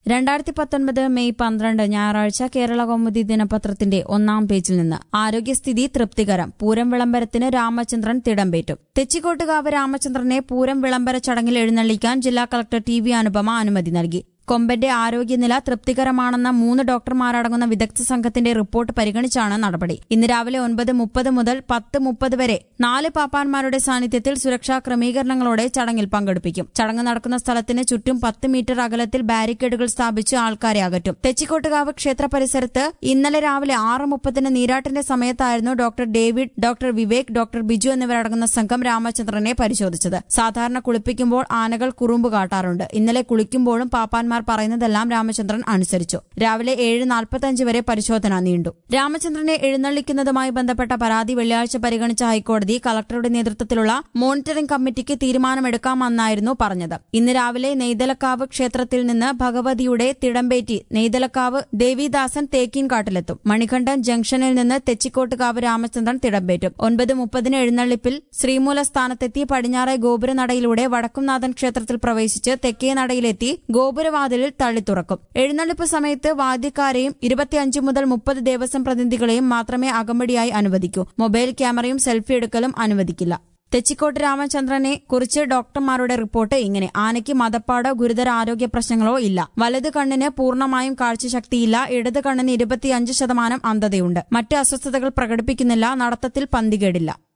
രണ്ടായിരത്തി പത്തൊൻപത് മെയ് പന്ത്രണ്ട് ഞായറാഴ്ച കേരള കൗമുദി ദിനപത്രത്തിന്റെ ഒന്നാം പേജിൽ നിന്ന് ആരോഗ്യസ്ഥിതി തൃപ്തികരം പൂരം വിളംബരത്തിന് രാമചന്ദ്രൻ തിടമ്പേറ്റും തെച്ചിക്കോട്ടുകാവ് രാമചന്ദ്രനെ പൂരം വിളംബര ചടങ്ങിൽ എഴുന്നള്ളിക്കാൻ ജില്ലാ കളക്ടർ ടി വി അനുപമ അനുമതി നൽകി കൊമ്പന്റെ ആരോഗ്യനില തൃപ്തികരമാണെന്ന മൂന്ന് ഡോക്ടർമാരടങ്ങുന്ന വിദഗ്ധ സംഘത്തിന്റെ റിപ്പോർട്ട് പരിഗണിച്ചാണ് നടപടി ഇന്ന് രാവിലെ ഒൻപത് മുപ്പത് മുതൽ പത്ത് മുപ്പത് വരെ നാല് പാപ്പാന്മാരുടെ സാന്നിധ്യത്തിൽ സുരക്ഷാ ക്രമീകരണങ്ങളോടെ ചടങ്ങിൽ പങ്കെടുപ്പിക്കും ചടങ്ങ് നടക്കുന്ന സ്ഥലത്തിന് ചുറ്റും പത്ത് മീറ്റർ അകലത്തിൽ ബാരിക്കേഡുകൾ സ്ഥാപിച്ച് ആൾക്കാരെ അകറ്റും തെച്ചിക്കോട്ടുകാവ് ക്ഷേത്ര പരിസരത്ത് ഇന്നലെ രാവിലെ ആറ് മുപ്പതിന് നീരാട്ടിന്റെ സമയത്തായിരുന്നു doctor David doctor Vivek doctor Biju എന്നിവരടങ്ങുന്ന സംഘം രാമചന്ദ്രനെ പരിശോധിച്ചത് സാധാരണ കുളിപ്പിക്കുമ്പോൾ ആനകൾ കുറുമ്പ് കാട്ടാറുണ്ട് ഇന്നലെ കുളിക്കുമ്പോഴും പാപ്പാന്മാർ പറയുന്നതെല്ലാം രാമചന്ദ്രൻ അനുസരിച്ചു രാവിലെ ഏഴ് നാൽപ്പത്തഞ്ച് വരെ പരിശോധന നീണ്ടു രാമചന്ദ്രനെ എഴുന്നള്ളിക്കുന്നതുമായി ബന്ധപ്പെട്ട പരാതി വെള്ളിയാഴ്ച പരിഗണിച്ച ഹൈക്കോടതി കളക്ടറുടെ നേതൃത്വത്തിലുള്ള മോണിറ്ററിംഗ് കമ്മിറ്റിക്ക് തീരുമാനമെടുക്കാമെന്നായിരുന്നു പറഞ്ഞത് ഇന്ന് രാവിലെ നെയ്തലക്കാവ് ക്ഷേത്രത്തിൽ നിന്ന് ഭഗവതിയുടെ തിടമ്പേറ്റി നെയ്തലക്കാവ് ദേവിദാസൻ തേക്കീൻകാട്ടിലെത്തും മണികണ്ഠൻ ജംഗ്ഷനിൽ നിന്ന് തെച്ചിക്കോട്ടുകാവ് രാമചന്ദ്രൻ തിടമ്പേറ്റും ഒൻപത് മുപ്പതിന് എഴുന്നള്ളിപ്പിൽ ശ്രീമൂല സ്ഥാനത്തെത്തി പടിഞ്ഞാറെ ഗോപുരനടയിലൂടെ വടക്കുംനാഥൻ ക്ഷേത്രത്തിൽ പ്രവേശിച്ച് തെക്കേ നടയിലെത്തി ഗോപുരവാതിലിൽ തള്ളിത്തുറക്കും എഴുന്നള്ളിപ്പ് സമയത്ത് വാദ്യക്കാരെയും ഇരുപത്തിയഞ്ച് മുതൽ മുപ്പത് ദേവസ്വം പ്രതിനിധികളെയും മാത്രമേ അകമ്പടിയായി അനുവദിക്കൂ മൊബൈൽ ക്യാമറയും സെൽഫി എടുക്കലും അനുവദിക്കില്ല തെച്ചിക്കോട്ട് രാമചന്ദ്രനെ കുറിച്ച് ഡോക്ടർമാരുടെ റിപ്പോർട്ട് ഇങ്ങനെ ആനയ്ക്ക് മതപ്പാടോ ഗുരുതര ആരോഗ്യ പ്രശ്നങ്ങളോ ഇല്ല വലത് കണ്ണിന് പൂർണ്ണമായും കാഴ്ചശക്തിയില്ല ഇടത് കണ്ണിന് ഇരുപത്തിയഞ്ച് ശതമാനം അന്ധതയുണ്ട് മറ്റ് അസ്വസ്ഥതകൾ പ്രകടിപ്പിക്കുന്നില്ല നടത്തത്തിൽ പന്തികേടില്ല